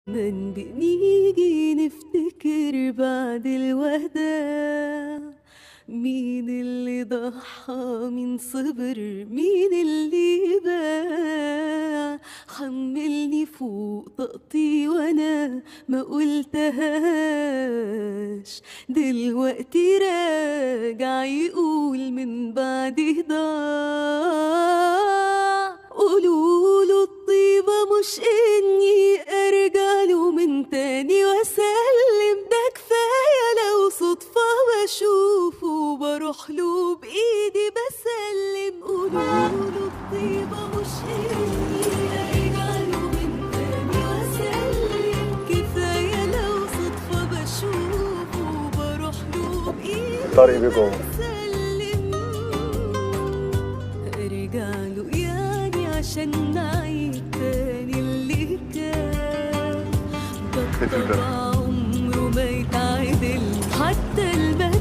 من بنيجي نفتكر بعد الوداع مين اللي ضحى مين صبر مين اللي باع حملني فوق طاقتي وانا ما قلتهاش دلوقتي راجع يقول من بعدي ضاع قولوله الطيبة مش اني ارجع له من تاني واسلم ده كفاية لو صدفة بشوفه بروح له بايدي بسلم قولوله الطيبة مش اني ارجع له من تاني واسلم كفاية لو صدفة بشوفه بروح له بايدي طارق بيكم بسلم ارجع له يعني عشان نعيد تاني اللي كان ده مثل ده. الطبع عمره ما يتعدل حتى المال